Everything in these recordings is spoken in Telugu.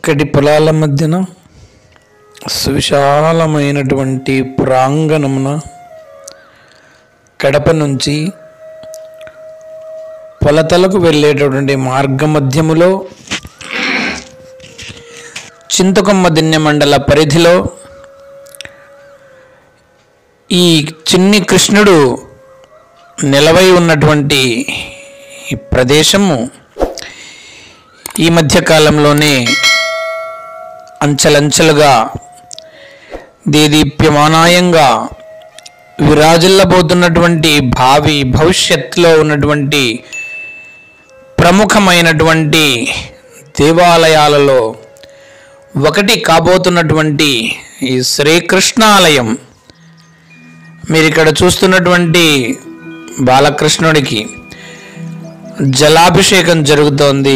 చక్కటి పొలాల మధ్యన సువిశాలమైనటువంటి ప్రాంగణమున కడప నుంచి పొలతలకు వెళ్ళేటటువంటి మార్గ మధ్యములో చింతకొమ్మ దిన్నె మండల పరిధిలో ఈ చిన్ని కృష్ణుడు నిలవై ఉన్నటువంటి ఈ ప్రదేశము ఈ మధ్య కాలంలోనే అంచెలంచెలుగా దేదీప్యమానాయంగా విరాజిల్లబోతున్నటువంటి భావి భవిష్యత్తులో ఉన్నటువంటి ప్రముఖమైనటువంటి దేవాలయాలలో ఒకటి కాబోతున్నటువంటి ఈ శ్రీకృష్ణాలయం మీరు ఇక్కడ చూస్తున్నటువంటి బాలకృష్ణుడికి జలాభిషేకం జరుగుతోంది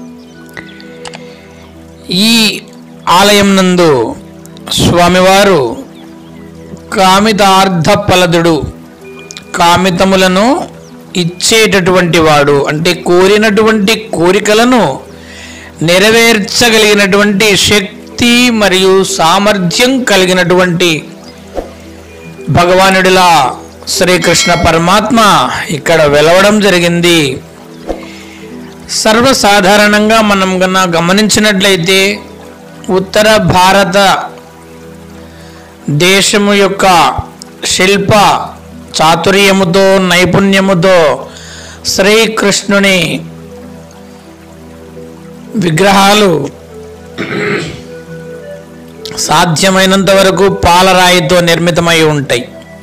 ఈ ఆలయం నందు స్వామివారు కామితార్థ ఫలదుడు కామితములను ఇచ్చేటటువంటి వాడు అంటే కోరినటువంటి కోరికలను నెరవేర్చగలిగినటువంటి శక్తి మరియు సామర్థ్యం కలిగినటువంటి భగవానుడిలా శ్రీకృష్ణ పరమాత్మ ఇక్కడ వెలవడం జరిగింది సర్వసాధారణంగా మనం గన గమనించినట్లయితే ఉత్తర భారత దేశము యొక్క శిల్ప చాతుర్యముతో నైపుణ్యముతో శ్రీకృష్ణుని విగ్రహాలు సాధ్యమైనంత వరకు పాలరాయితో నిర్మితమై ఉంటాయి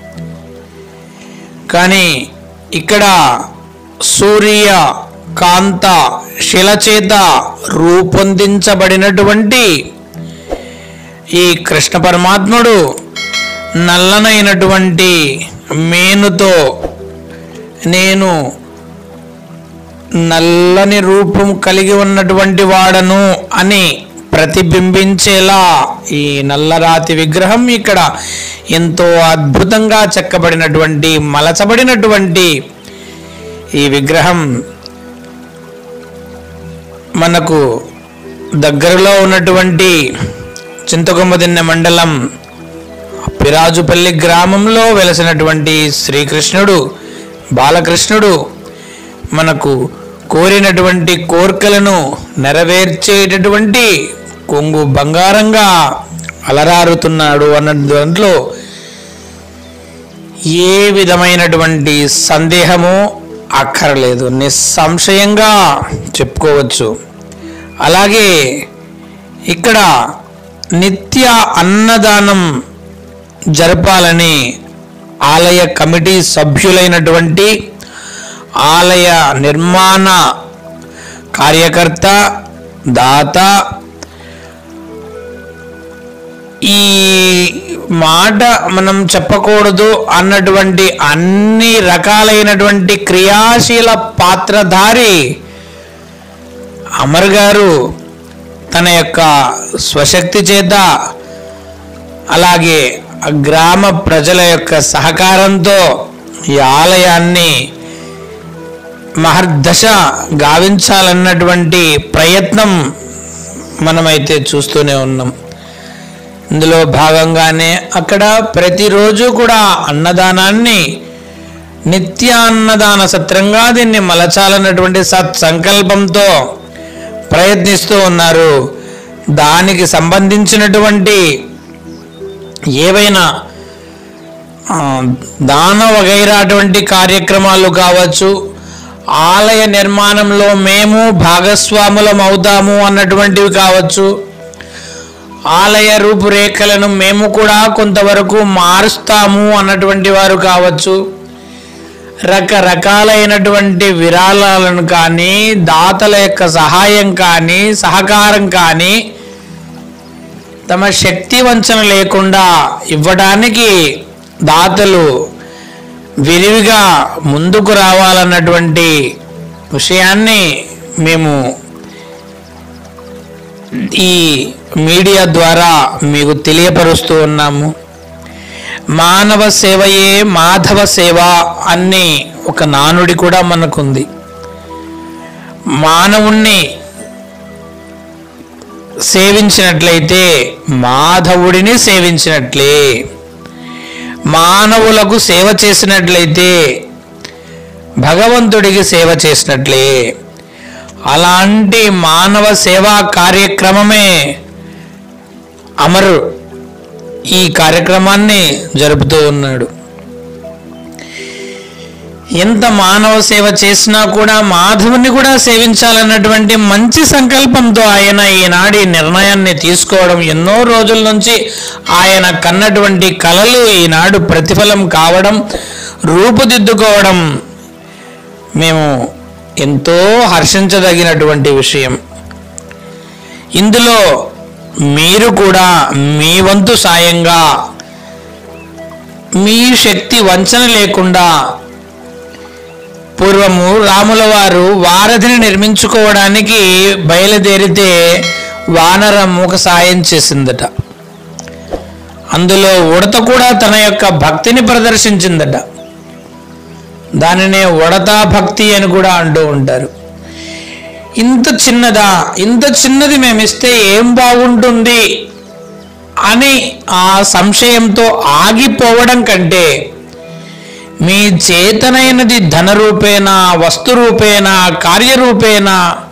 కానీ ఇక్కడ సూర్య కాంత శిలచేత రూపొందించబడినటువంటి ఈ కృష్ణ పరమాత్ముడు నల్లనైనటువంటి మేనుతో నేను నల్లని రూపం కలిగి ఉన్నటువంటి వాడను అని ప్రతిబింబించేలా ఈ నల్లరాతి విగ్రహం ఇక్కడ ఎంతో అద్భుతంగా చెక్కబడినటువంటి మలచబడినటువంటి ఈ విగ్రహం మనకు దగ్గరలో ఉన్నటువంటి చింతకొమ్మదిన్నె మండలం పిరాజుపల్లి గ్రామంలో వెలసినటువంటి శ్రీకృష్ణుడు బాలకృష్ణుడు మనకు కోరినటువంటి కోర్కెలను నెరవేర్చేటటువంటి కొంగు బంగారంగా అలరారుతున్నాడు అన్న దాంట్లో ఏ విధమైనటువంటి సందేహము అక్కర్లేదు నిస్సంశయంగా చెప్పుకోవచ్చు అలాగే ఇక్కడ నిత్య అన్నదానం జరపాలని ఆలయ కమిటీ సభ్యులైనటువంటి ఆలయ నిర్మాణ కార్యకర్త దాత ఈ మాట మనం చెప్పకూడదు అన్నటువంటి అన్ని రకాలైనటువంటి క్రియాశీల పాత్రధారి అమర్ గారు తన యొక్క స్వశక్తి చేత అలాగే ఆ గ్రామ ప్రజల యొక్క సహకారంతో ఈ ఆలయాన్ని మహర్దశ గావించాలన్నటువంటి ప్రయత్నం మనమైతే చూస్తూనే ఉన్నాం ఇందులో భాగంగానే అక్కడ ప్రతిరోజు కూడా అన్నదానాన్ని నిత్య అన్నదాన సత్రంగా దీన్ని మలచాలన్నటువంటి సత్సంకల్పంతో ప్రయత్నిస్తూ ఉన్నారు దానికి సంబంధించినటువంటి ఏవైనా ఆ, దాన వగైరా అటువంటి కార్యక్రమాలు కావచ్చు ఆలయ నిర్మాణంలో మేము భాగస్వాములం అవుతాము అన్నటువంటివి కావచ్చు ఆలయ రూపురేఖలను మేము కూడా కొంతవరకు మారుస్తాము అన్నటువంటి వారు కావచ్చు రకరకాలైనటువంటి విరాళాలను కానీ దాతల యొక్క సహాయం కానీ సహకారం కానీ తమ శక్తి వంచన లేకుండా ఇవ్వడానికి దాతలు విరివిగా ముందుకు రావాలన్నటువంటి విషయాన్ని మేము ఈ మీడియా ద్వారా మీకు తెలియపరుస్తూ ఉన్నాము మానవ సేవయే మాధవ సేవ అని ఒక నానుడి కూడా మనకుంది మానవుణ్ణి సేవించినట్లయితే మాధవుడిని సేవించినట్లే మానవులకు సేవ చేసినట్లయితే భగవంతుడికి సేవ చేసినట్లే అలాంటి మానవ సేవా కార్యక్రమమే అమరు ఈ కార్యక్రమాన్ని జరుపుతూ ఉన్నాడు ఎంత మానవ సేవ చేసినా కూడా మాధవుని కూడా సేవించాలన్నటువంటి మంచి సంకల్పంతో ఆయన ఈనాడు ఈ నిర్ణయాన్ని తీసుకోవడం ఎన్నో రోజుల నుంచి ఆయన కన్నటువంటి కలలు ఈనాడు ప్రతిఫలం కావడం రూపుదిద్దుకోవడం మేము ఎంతో హర్షించదగినటువంటి విషయం ఇందులో మీరు కూడా మీ వంతు సాయంగా మీ శక్తి వంచన లేకుండా పూర్వము రాముల వారు వారధిని నిర్మించుకోవడానికి బయలుదేరితే వానరం ఒక సాయం చేసిందట అందులో ఉడత కూడా తన యొక్క భక్తిని ప్రదర్శించిందట దానినే ఉడతా భక్తి అని కూడా అంటూ ఉంటారు ఇంత చిన్నదా ఇంత చిన్నది మేము ఇస్తే ఏం బాగుంటుంది అని ఆ సంశయంతో ఆగిపోవడం కంటే మీ చేతనైనది ధన రూపేణ వస్తు రూపేణ కార్యరూపేణ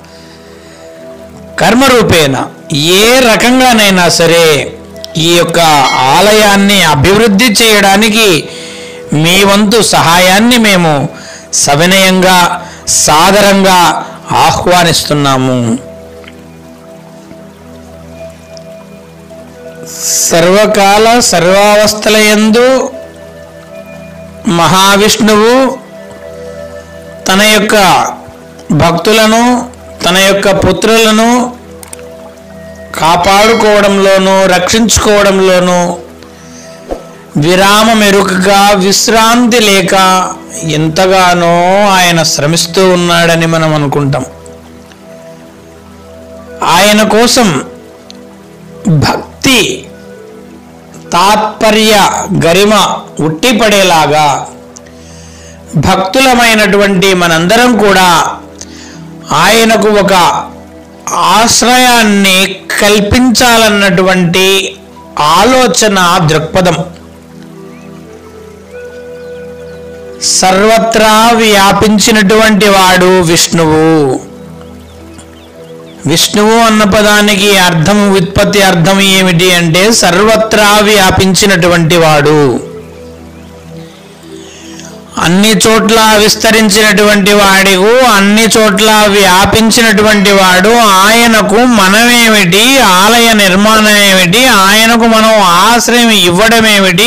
కర్మరూపేణ ఏ రకంగానైనా సరే ఈ యొక్క ఆలయాన్ని అభివృద్ధి చేయడానికి మీ వంతు సహాయాన్ని మేము సవినయంగా సాదరంగా ఆహ్వానిస్తున్నాము సర్వకాల సర్వావస్థల యందు మహావిష్ణువు తన యొక్క భక్తులను తన యొక్క పుత్రులను కాపాడుకోవడంలోనూ రక్షించుకోవడంలోనూ విరామం ఎరుకగా విశ్రాంతి లేక ఎంతగానో ఆయన శ్రమిస్తూ ఉన్నాడని మనం అనుకుంటాం ఆయన కోసం భక్తి తాత్పర్య గరిమ ఉట్టిపడేలాగా భక్తులమైనటువంటి మనందరం కూడా ఆయనకు ఒక ఆశ్రయాన్ని కల్పించాలన్నటువంటి ఆలోచన దృక్పథం సర్వత్రా వ్యాపించినటువంటి వాడు విష్ణువు విష్ణువు అన్న పదానికి అర్థం వ్యుత్పత్తి అర్థం ఏమిటి అంటే సర్వత్రా వ్యాపించినటువంటి వాడు అన్ని చోట్ల విస్తరించినటువంటి వాడు అన్ని చోట్ల వ్యాపించినటువంటి వాడు ఆయనకు మనమేమిటి ఆలయ నిర్మాణం ఏమిటి ఆయనకు మనం ఆశ్రయం ఇవ్వడం ఏమిటి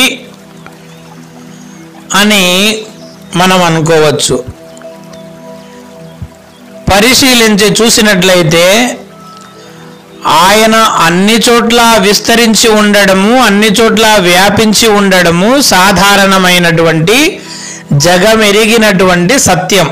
అని మనం అనుకోవచ్చు పరిశీలించి చూసినట్లయితే ఆయన అన్ని చోట్ల విస్తరించి ఉండడము అన్ని చోట్ల వ్యాపించి ఉండడము సాధారణమైనటువంటి జగమెరిగినటువంటి సత్యం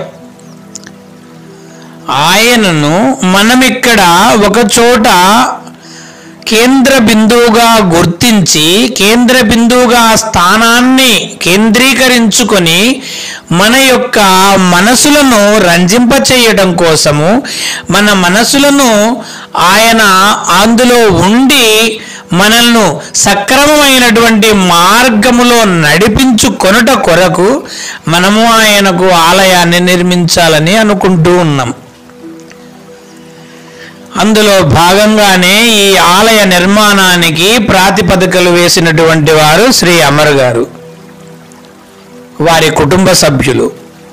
ఆయనను మనమిక్కడ ఒక చోట కేంద్ర బిందువుగా గుర్తించి కేంద్ర బిందువుగా ఆ స్థానాన్ని కేంద్రీకరించుకొని మన యొక్క మనసులను రంజింపచేయడం కోసము మన మనసులను ఆయన అందులో ఉండి మనల్ని సక్రమమైనటువంటి మార్గములో నడిపించుకొనుట కొరకు మనము ఆయనకు ఆలయాన్ని నిర్మించాలని అనుకుంటూ ఉన్నాం అందులో భాగంగానే ఈ ఆలయ నిర్మాణానికి ప్రాతిపదికలు వేసినటువంటి వారు శ్రీ అమర్ గారు వారి కుటుంబ సభ్యులు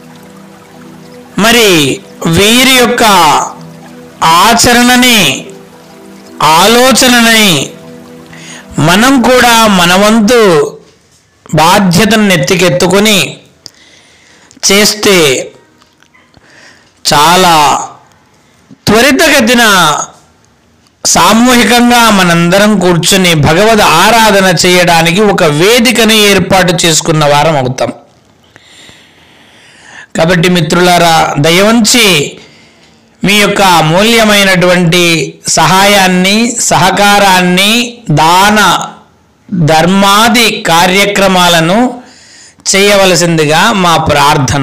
మరి వీరి యొక్క ఆచరణని ఆలోచనని మనం కూడా మన వంతు బాధ్యతను నెత్తికెత్తుకొని చేస్తే చాలా త్వరితగతిన సామూహికంగా మనందరం కూర్చుని భగవద్ ఆరాధన చేయడానికి ఒక వేదికను ఏర్పాటు చేసుకున్న వారం అవుతాం కాబట్టి మిత్రులారా దయవంచి మీ యొక్క అమూల్యమైనటువంటి సహాయాన్ని సహకారాన్ని దాన ధర్మాది కార్యక్రమాలను చేయవలసిందిగా మా ప్రార్థన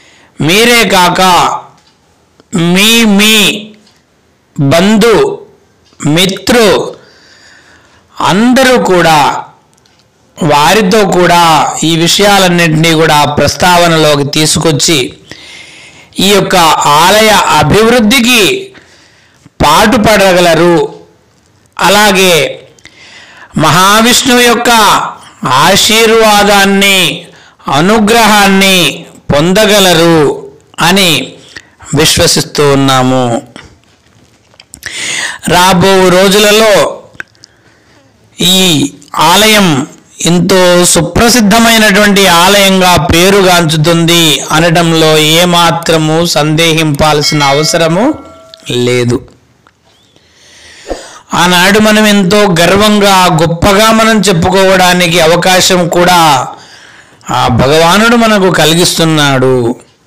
మీరే కాక మీ మీ బంధు మిత్రు అందరూ కూడా వారితో కూడా ఈ విషయాలన్నింటినీ కూడా ప్రస్తావనలోకి తీసుకొచ్చి ఈ యొక్క ఆలయ అభివృద్ధికి పాటుపడగలరు అలాగే మహావిష్ణువు యొక్క ఆశీర్వాదాన్ని అనుగ్రహాన్ని పొందగలరు అని విశ్వసిస్తూ ఉన్నాము రాబో రోజులలో ఈ ఆలయం ఎంతో సుప్రసిద్ధమైనటువంటి ఆలయంగా పేరుగాంచుతుంది అనడంలో ఏమాత్రము సందేహింపాల్సిన అవసరము లేదు ఆనాడు మనం ఎంతో గర్వంగా గొప్పగా మనం చెప్పుకోవడానికి అవకాశం కూడా ఆ భగవానుడు మనకు కలిగిస్తున్నాడు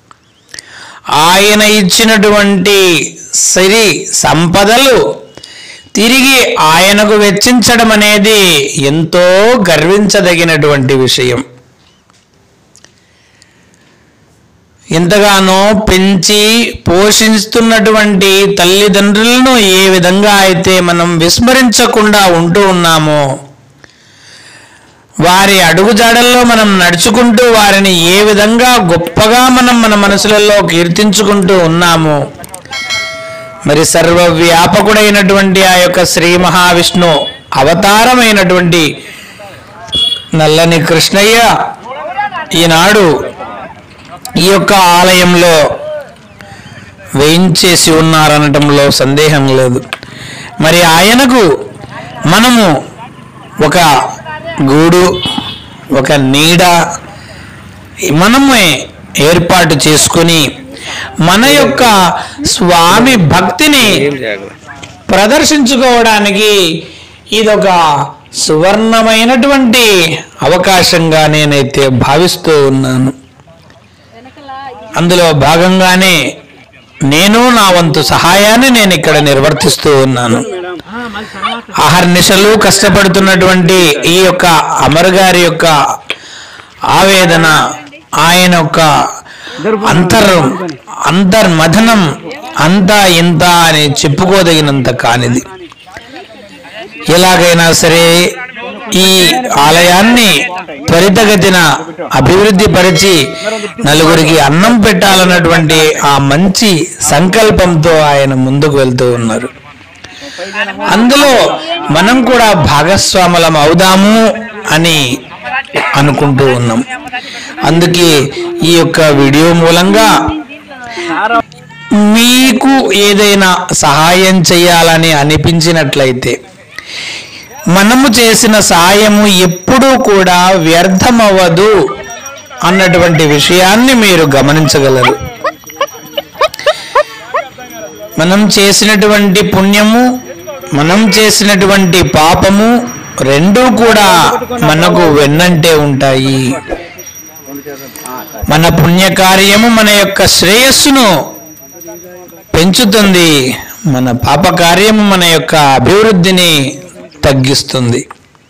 ఆయన ఇచ్చినటువంటి సిరి సంపదలు తిరిగి ఆయనకు వెచ్చించడం అనేది ఎంతో గర్వించదగినటువంటి విషయం ఎంతగానో పెంచి పోషిస్తున్నటువంటి తల్లిదండ్రులను ఏ విధంగా అయితే మనం విస్మరించకుండా ఉంటూ ఉన్నామో వారి అడుగుజాడల్లో మనం నడుచుకుంటూ వారిని ఏ విధంగా గొప్పగా మనం మన మనసులలో కీర్తించుకుంటూ ఉన్నామో మరి సర్వవ్యాపకుడైనటువంటి ఆ యొక్క శ్రీ మహావిష్ణు అవతారమైనటువంటి నల్లని కృష్ణయ్య ఈనాడు ఈ యొక్క ఆలయంలో వేయించేసి ఉన్నారనటంలో సందేహం లేదు మరి ఆయనకు మనము ఒక గూడు ఒక నీడ మనమే ఏర్పాటు చేసుకుని మన యొక్క స్వామి భక్తిని ప్రదర్శించుకోవడానికి ఇదొక సువర్ణమైనటువంటి అవకాశంగా నేనైతే భావిస్తూ ఉన్నాను అందులో భాగంగానే నేను నా వంతు సహాయాన్ని నేను ఇక్కడ నిర్వర్తిస్తూ ఉన్నాను అహర్నిశలు కష్టపడుతున్నటువంటి ఈ యొక్క అమర్ గారి యొక్క ఆవేదన ఆయన యొక్క అంతర్ అంతర్మథనం అంతా ఇంత అని చెప్పుకోదగినంత కానిది ఎలాగైనా సరే ఈ ఆలయాన్ని త్వరితగతిన అభివృద్ధి పరిచి నలుగురికి అన్నం పెట్టాలన్నటువంటి ఆ మంచి సంకల్పంతో ఆయన ముందుకు వెళ్తూ ఉన్నారు అందులో మనం కూడా భాగస్వాములం అవుదాము అని అనుకుంటూ ఉన్నాం అందుకే ఈ యొక్క వీడియో మూలంగా మీకు ఏదైనా సహాయం చేయాలని అనిపించినట్లయితే మనము చేసిన సహాయము ఎప్పుడూ కూడా వ్యర్థమవ్వదు అన్నటువంటి విషయాన్ని మీరు గమనించగలరు మనం చేసినటువంటి పుణ్యము మనం చేసినటువంటి పాపము రెండూ కూడా మనకు వెన్నంటే ఉంటాయి మన పుణ్యకార్యము మన యొక్క శ్రేయస్సును పెంచుతుంది మన పాప కార్యము మన యొక్క అభివృద్ధిని తగ్గిస్తుంది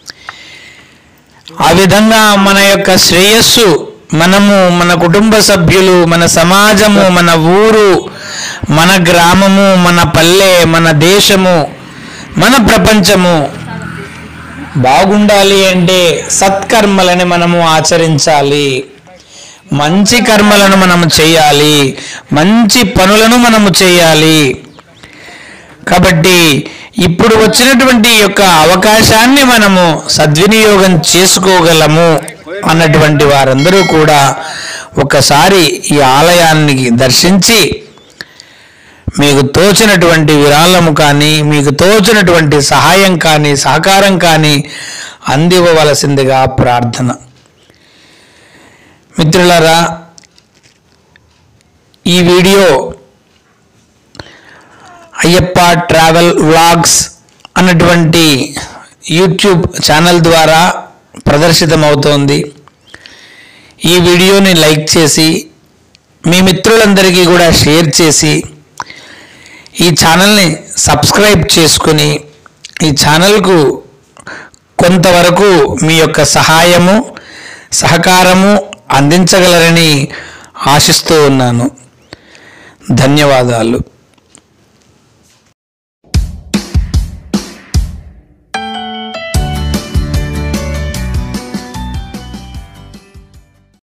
ఆ విధంగా మన యొక్క శ్రేయస్సు మనము మన కుటుంబ సభ్యులు మన సమాజము మన ఊరు మన గ్రామము మన పల్లె మన దేశము మన ప్రపంచము బాగుండాలి అంటే సత్కర్మలని మనము ఆచరించాలి మంచి కర్మలను మనము చేయాలి మంచి పనులను మనము చేయాలి కాబట్టి ఇప్పుడు వచ్చినటువంటి ఈ యొక్క అవకాశాన్ని మనము సద్వినియోగం చేసుకోగలము అన్నటువంటి వారందరూ కూడా ఒకసారి ఈ ఆలయాన్ని దర్శించి మీకు తోచినటువంటి విరాళము కానీ మీకు తోచినటువంటి సహాయం కానీ సహకారం కానీ అందివ్వవలసిందిగా ప్రార్థన మిత్రులారా ఈ వీడియో అయ్యప్ప ట్రావెల్ వ్లాగ్స్ అన్నటువంటి యూట్యూబ్ ఛానల్ ద్వారా ప్రదర్శితమవుతోంది ఈ వీడియోని లైక్ చేసి మీ మిత్రులందరికీ కూడా షేర్ చేసి ఈ ఛానల్ని సబ్స్క్రైబ్ చేసుకుని ఈ ఛానల్కు కొంతవరకు మీ యొక్క సహాయము సహకారము అందించగలరని ఆశిస్తూ ఉన్నాను ధన్యవాదాలు